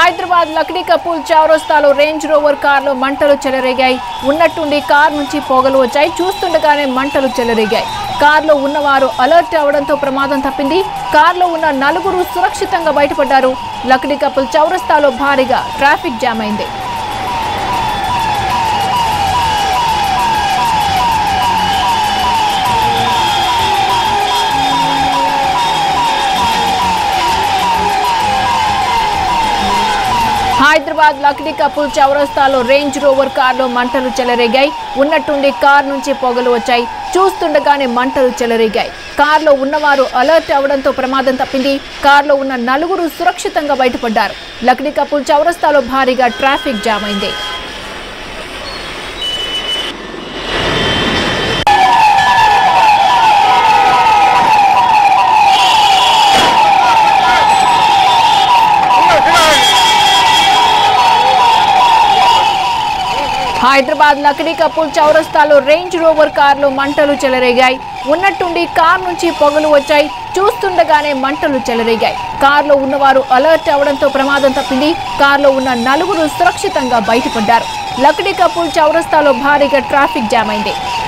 హైదరాబాద్ లక్డీ కపూల్ చౌరస్తాలో range rover కారులో మంటలు చెలరేగాయి ఉన్నట్టుండి కార్ నుంచి పొగలు వచ్చాయి చూస్తుండగానే మంటలు చెలరేగాయి కారులో ఉన్నవారు అలర్ట్ అవడంతో ప్రమాదం తప్పింది కారులో ఉన్న నలుగురు సురక్షితంగా బయటపడ్డారు లక్డీ కపుల్ చౌరస్తాలో భారీగా ట్రాఫిక్ జామ్ అయింది హైదరాబాద్ లక్డీ కపూల్ చౌరస్తాలో రేంజ్ రోవర్ కారులో మంటలు చెలరేగాయి ఉన్నట్టుండి కార్ నుంచి పొగలు వచ్చాయి చూస్తుండగానే మంటలు చెలరేగాయి కారులో ఉన్నవారు అలర్ట్ అవడంతో ప్రమాదం తప్పింది కారులో ఉన్న నలుగురు సురక్షితంగా బయటపడ్డారు లక్డీ కపూల్ చౌరస్తాలో భారీగా ట్రాఫిక్ జామ్ అయింది హైదరాబాద్ లక్డీ కపూల్ చౌరస్తాలో రేంజ్ రోవర్ కారులో మంటలు చెలరేగాయి ఉన్నట్టుండి కార్ నుంచి పొగలు వచ్చాయి చూస్తుండగానే మంటలు చెలరేగాయి కారులో ఉన్నవారు అలర్ట్ అవడంతో ప్రమాదం తప్పింది కారులో ఉన్న నలుగురు సురక్షితంగా బయటపడ్డారు లక్డీ కపూల్ చౌరస్తాలో భారీగా ట్రాఫిక్ జామ్ అయింది